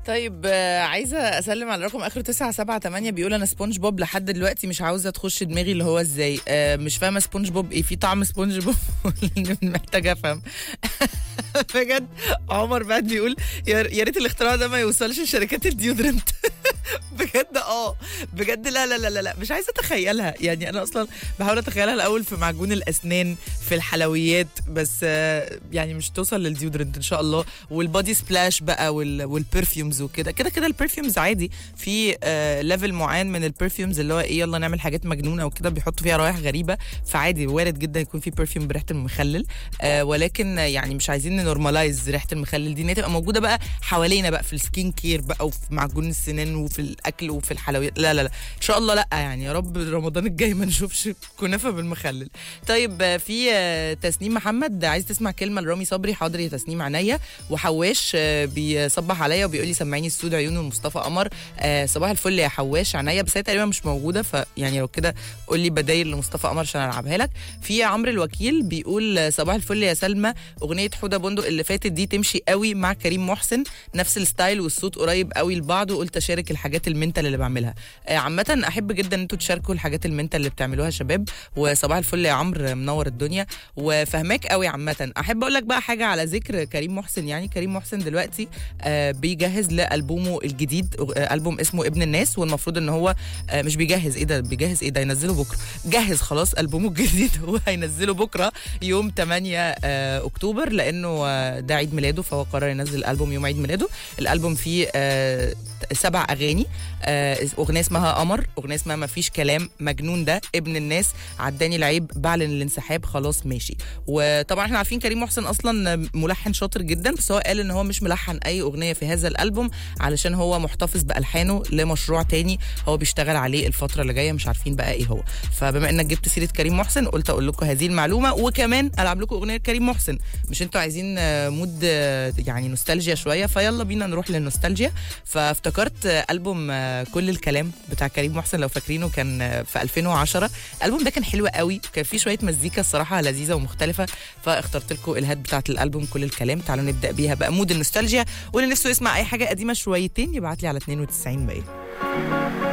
طيب آه، عايزه اسلم على رقم اخره 978 بيقول انا سبونج بوب لحد دلوقتي مش عاوزه تخش دماغي اللي هو ازاي آه، مش فاهمه سبونج بوب ايه في طعم سبونج بوب محتاجه افهم بجد عمر بعد بيقول يا يا ريت الاختراع ده ما يوصلش لشركات الديودرنت بجد اه بجد لا لا لا لا لا مش عايزه اتخيلها يعني انا اصلا بحاول اتخيلها الاول في معجون الاسنان في الحلويات بس آه، يعني مش توصل للديودرنت ان شاء الله والبادي سبلاش بقى وال والبرفيومز وكده كده كده البرفيومز عادي في آه ليفل معين من البرفيومز اللي هو ايه يلا نعمل حاجات مجنونه وكده بيحطوا فيها روائح غريبه فعادي وارد جدا يكون في برفيوم بريحه المخلل آه ولكن يعني مش عايزين نورماليز ريحه المخلل دي ان هي تبقى موجوده بقى حوالينا بقى في السكين كير بقى وفي معجون السنان وفي الاكل وفي الحلويات لا لا لا ان شاء الله لا يعني يا رب رمضان الجاي ما نشوفش كنافه بالمخلل طيب آه، في آه، تسنيم محمد عايز تسمع كلمه لرامي صبري حاضر يا تسنيم عينيا وحواش آه، بيصبح عليا وبيقول لي سمعيني السود عيون ومصطفى قمر آه، صباح الفل يا حواش عينيا بس هي تقريبا مش موجوده فيعني لو كده قول لي بدايل لمصطفى قمر عشان العبها لك في عمرو الوكيل بيقول آه، صباح الفل يا سلمى اغنيه حوده بندق اللي فاتت دي تمشي قوي مع كريم محسن نفس الستايل والصوت قريب قوي لبعض وقلت اشارك الحاجات المنتال اللي بعملها آه، عامه احب جدا ان انتوا تشاركوا الحاجات المنتال اللي بتعملوها يا شباب وصباح الفل يا عمرو منور الدنيا وفهماك قوي عامه احب اقول لك بقى حاجه على ذكر كريم محسن يعني كريم محسن دلوقتي آه، بيجهز لالبومه الجديد آه، البوم اسمه ابن الناس والمفروض ان هو آه، مش بيجهز ايه ده بيجهز ايه ده ينزله بكره جهز خلاص البومه الجديد هو هينزله بكره يوم 8 آه، اكتوبر لانه آه، ده عيد ميلاده فهو قرر ينزل الالبوم يوم عيد ميلاده الالبوم فيه آه، سبع اغاني آه، اغنيه اسمها قمر اغنيه اسمها مفيش كلام مجنون ده ابن الناس عداني العيب بعلن الانسحاب خلاص ماشي وطبعا احنا عارفين كريم محسن اصلا ملحن شاطر جدا بس هو قال ان هو مش ملحن اي اغنيه في هذا الالبوم علشان هو محتفظ بالحانه لمشروع تاني هو بيشتغل عليه الفتره اللي جايه مش عارفين بقى ايه هو فبما انك جبت سيره كريم محسن قلت اقول لكم هذه المعلومه وكمان العب لكم اغنيه كريم محسن مش انتوا عايزين آه، مود آه، يعني نوستالجيا شويه فيلا بينا نروح للنوستالجيا فافتكرت آه، البوم آه، كل الكلام بتاع كريم محسن لو فاكرينه كان آه، في 2010 الالبوم ده كان حلو قوي وكان فيه شويه مزيكا الصراحه لذيذه ومختلفه فاخترت لكم الهات بتاعه الالبوم كل الكلام تعالوا نبدا بيها بقى مود النوستالجيا واللي نفسه يسمع اي حاجه قديمه شويتين يبعت لي على 92 باقي